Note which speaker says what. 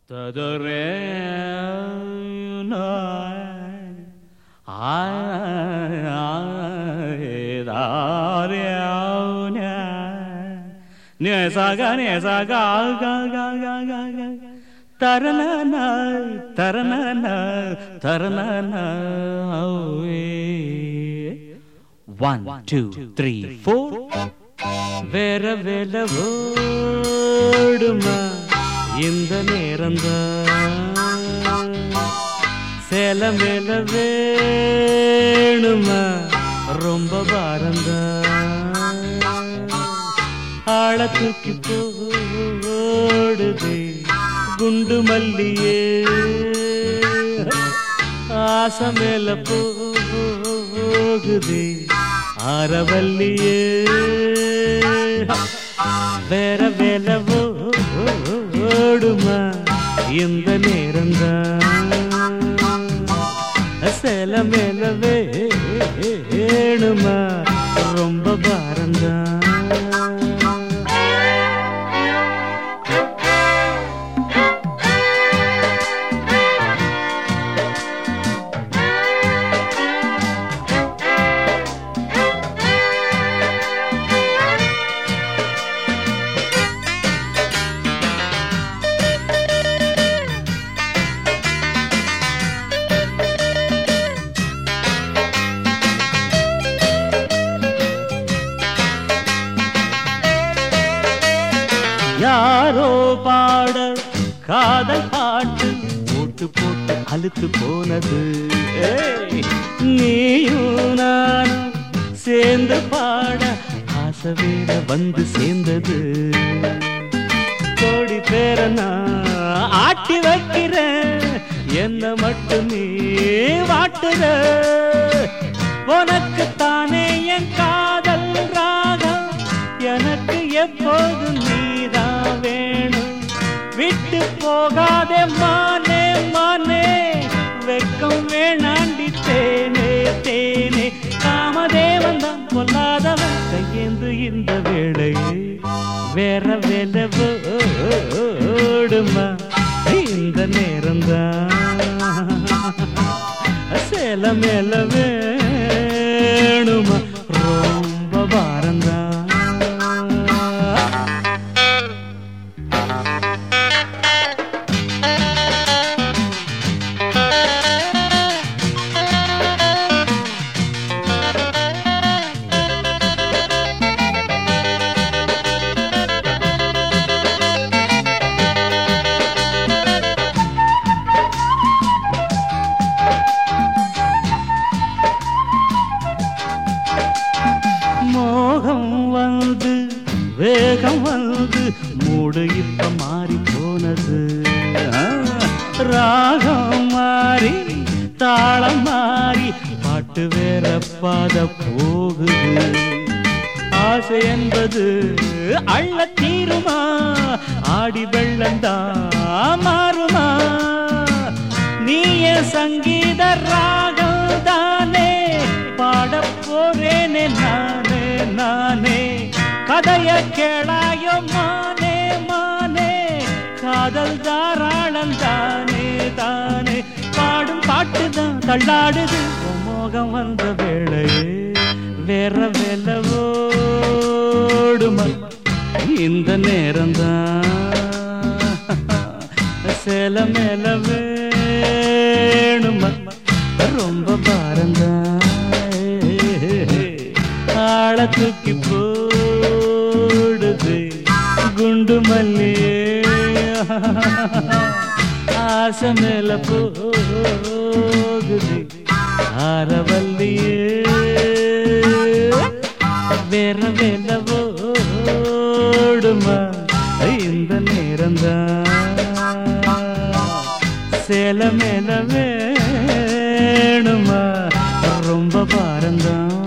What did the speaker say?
Speaker 1: தரண தரண தரண one two three four வேற வேல ஓடுமா இந்த நேரம்தான் சேல மேல வேணுமா ரொம்ப பாரந்தான் ஆள தூக்கி போடுதே குண்டு மல்லியே ஆசை மேல போகுதே ஆரவல்லியே வேற வேல ஓடுமா இந்த நேரம்தான் சேல மேல வேணுமா ரொம்ப பாரந்தான் யாரோ பாட காதல் பாட்டு போட்டு போட்டு அழுத்து போனது ஏய், நீயும் நானும் சேர்ந்து பாட ஆசை வேற வந்து சேர்ந்தது கோடி பேர நான் ஆட்டி வைக்கிறேன் என்ன மட்டும் நீ வாட்டுற உனக்கு தானே என் காதல் ராகம் எனக்கு எப்போது நீதான் வேணும் விட்டு போகாதே மானே மானே வெக்கம் வேணாண்டி தேனே தேனே காமதேவன் தான் கொல்லாதவன் கையேந்து இந்த வேளையே வேற வேலை ஓடுமா இந்த நேரம்தான் சேல மேல வேணுமா ரொம்ப பாரந்தான் மோகம் வந்து வேகம் வந்து மூடு இப்ப மாறி போனது ஆ, ராகம் மாறி தாளம் மாறி பாட்டு வேற பாத போகுது ஆசை என்பது அள்ள தீருமா ஆடி வெள்ளந்தா மாறுமா நீ என் சங்கீத ராகம் தானே பாட போறேனே நானே நானே கதைய கேளாயோ மானே மானே காதல் தாராளம் தானே தானே பாடும் பாட்டு தான் தள்ளாடுது உன் மோகம் வந்த வேளையே வேற வேலை ஓடுமா இந்த நேரம்தான் சேல மேல வேணுமா ரொம்ப பாரந்தான் ஆள தூக்கி போடுது குண்டு மல்லியே ஆசை மேல போகுது ஆரவல்லியே வேற வேல ஓடுமா இந்த நேரம்தான் சேல மேல வேணுமா ரொம்ப பாரந்தான்